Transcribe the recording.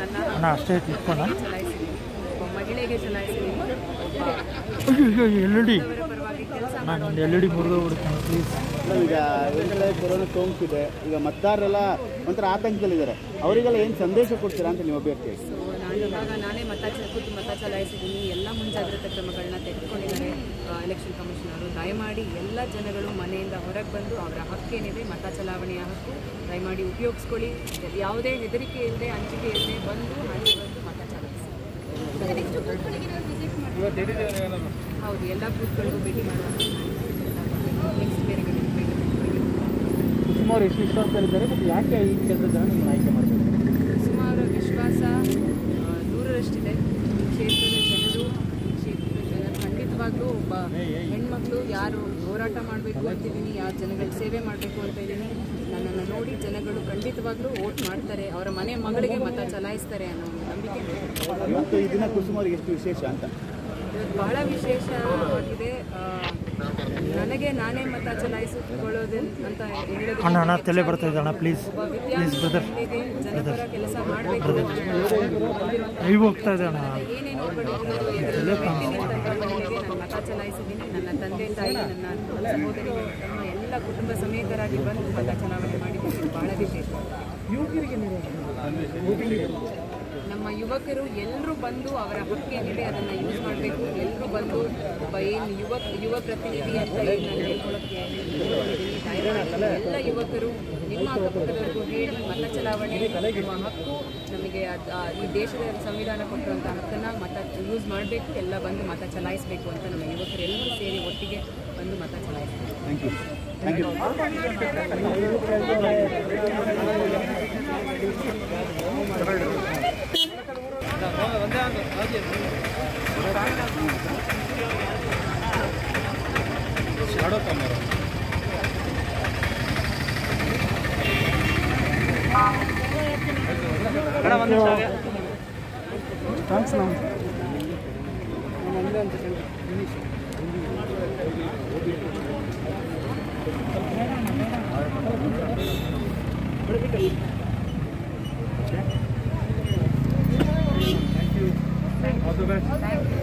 ನನ್ನ ಅಣ್ಣ ಅಷ್ಟೇ ಇಟ್ಕೋಣ ಚಲಾಯಿಸಿದ್ದೀನಿ ಒಬ್ಬ ಮಹಿಳೆಗೆ ಚಲಾಯಿಸಿದ್ದೀನಿ ಎಲ್ ಇ ಡಿ ಅವರ ಪರವಾಗಿ ಕೆಲಸ ನಾನು ಒಂದು ಎಲ್ ಇ ಡಿ ಮುರಿದು ಬಿಡ್ತೀನಿ ಪ್ಲೀಸ್ ಮೇಡಮ್, ಈಗ ಎಲ್ಲೆಡೆ ಕೊರೋನಾ ಸೋಂಕಿದೆ ಈಗ ಮತದಾರರೆಲ್ಲ ಒಂಥರ ಆತಂಕದಲ್ಲಿದ್ದಾರೆ ಅವರಿಗೆಲ್ಲ ಏನು ಸಂದೇಶ ಕೊಡ್ತೀರಾ ಅಂತ ನೀವು ಅಭ್ಯರ್ಥಿ ಸೊ ನಾನು ಇವಾಗ ನಾನೇ ಮತ ಚ ಖುದ್ದು ಮತ ಚಲಾಯಿಸಿದ್ದೀನಿ ಎಲ್ಲ ಮುಂಜಾಗ್ರತಾ ಕ್ರಮಗಳನ್ನ ತೆಗೆದುಕೊಂಡಿದ್ದಾರೆ ಎಲೆಕ್ಷನ್ ಕಮಿಷನರು ದಯಮಾಡಿ ಎಲ್ಲ ಜನಗಳು ಮನೆಯಿಂದ ಹೊರಗೆ ಬಂದು ಅವರ ಹಕ್ಕೇನಿದೆ ಮತ ಚಲಾವಣೆಯ ಹಕ್ಕು ದಯಮಾಡಿ ಉಪಯೋಗಿಸ್ಕೊಳ್ಳಿ ಯಾವುದೇ ಹೆದರಿಕೆ ಇಲ್ಲದೆ ಅಂಜಿಕೆ ಇಲ್ಲದೆ ಬಂದು ಅಲ್ಲಿ ಬಂದು ಮತ ಚಲಾಯಿಸಿ ಹೌದು ಎಲ್ಲ ಬೂತ್ಗಳಿಗೂ ಭೇಟಿ ಮಾಡುವ ನೆಕ್ಸ್ಟ್ ಬೇರೆ ಕಡೆ ಭೇಟಿ ಮಾಡ್ತೀವಿ. ಸುಮಾರು ಎಷ್ಟು ವಿಶ್ವಾಸದಲ್ಲಿದ್ದಾರೆ ಮತ್ತು ಯಾಕೆ ಈ ಕ್ಷೇತ್ರದ ನಿಮ್ಮನ್ನು ಆಯ್ಕೆ ಮಾಡಬೇಕು ಸುಮಾರು ವಿಶ್ವಾಸ ಆ, ನೂರರಷ್ಟಿದೆ ಈ ಕ್ಷೇತ್ರದ ಜನರು ಈ ಕ್ಷೇತ್ರದ ಜನರು ಖಂಡಿತವಾಗ್ಲೂ ಒಬ್ಬ ಹೆಣ್ಮಕ್ಳು ಯಾರು ಹೋರಾಟ ಮಾಡಬೇಕು ಅಂತಿದ್ದೀನಿ ಯಾರು ಜನಗಳಿಗೆ ಸೇವೆ ಮಾಡಬೇಕು ಅಂತ ಇದ್ದೀನಿ ನನ್ನನ್ನು ನೋಡಿ ಜನಗಳು ಖಂಡಿತವಾಗ್ಲೂ ವೋಟ್ ಮಾಡ್ತಾರೆ ಅವರ ಮನೆ ಮಗಳಿಗೆ ಮತ ಚಲಾಯಿಸ್ತಾರೆ ಅನ್ನೋ ಒಂದು ನಂಬಿಕೆ ನನಗಿದೆ. ಇವತ್ತು ಈ ದಿನ ಕುಸುಮರಿಗೆ ಎಷ್ಟು ವಿಶೇಷ ಅಂತ ಇವತ್ತು ಬಹಳ ವಿಶೇಷವಾಗಿದೆ ಆ, ನನಗೆ ನಾನೇ ಮತ ಚಲಾಯಿಸಿಕೊಳ್ಳೋದು ಅಂತ ಹೇಳೋದು ಅಣ್ಣ ಅಣ್ಣ ತಲೆ ಬರ್ತಾ ಇದೆ ಅಣ್ಣ ಪ್ಲೀಸ್ ಒಬ್ಬ ಪ್ಲೀಸ್ ಬ್ರದರ್ ವಿದ್ಯಾರ್ಥಿಗೆ ಜನಪರ ಕೆಲಸ ಮಾಡಬೇಕು ಲೈವ್ ಹೋಗ್ತಾ ಇದೆ ಅಣ್ಣ ಏನೇನು ಬಡವರು ಎದುರು ನಿಂತಹ ಮಹಿಳೆಗೆ ನಾನು ಮತ ಚಲಾಯಿಸಿದ್ದೀನಿ ನನ್ನ ತಂದೆ ತಾಯಿ ನನ್ನ ಸಹೋದರಿ ತಮ್ಮ ಎಲ್ಲ ಕುಟುಂಬ ಸಮೇತರಾಗಿ ಬಂದು ಮತ ಚಲಾವಣೆ ಮಾಡಿದ್ದೀನಿ ಇದು ಬಹಳ ವಿಶೇಷ ನಮ್ಮ ಯುವಕರು ಎಲ್ಲರೂ ಬಂದು ಅವರ ಹಕ್ಕೇನಿದೆ ಅದನ್ನು ಯೂಸ್ ಮಾಡಬೇಕು ಎಲ್ಲರೂ ಬಂದು ಒಬ್ಬ ಏನು ಯುವ ಯುವ ಪ್ರತಿನಿಧಿ ಅಂತ ಏನು ನಾನು ಹೇಳ್ಕೊಳ್ಳೋಕ್ಕೆ ಹೇಳ್ಕೊಂಡಿದ್ದೀನಿ. ದಯಮಾಡಿ ಎಲ್ಲ ಯುವಕರು ನಿಮ್ಮ ಅಕ್ಕಪಕ್ಕದವರೆಗೂ ಹೇಳಿ ಮತ ಚಲಾವಣೆ ನಮ್ಮ ಹಕ್ಕು ನಮಗೆ ಅದ್- ಆ, ಈ ದೇಶದ ಸಂವಿಧಾನ ಕೊಟ್ಟಿರುವಂಥ ಹಕ್ಕನ್ನು ಮತ ಯೂಸ್ ಮಾಡಬೇಕು ಎಲ್ಲ ಬಂದು ಮತ ಚಲಾಯಿಸಬೇಕು ಅಂತ ನಮ್ಮ ಯುವಕರೆಲ್ಲರೂ ಸೇರಿ ಒಟ್ಟಿಗೆ ಬಂದು ಮತ ಚಲಾಯಿಸಬೇಕು thank you thank you thanks ನಾವು ಥ್ಯಾಂಕ್ ಯು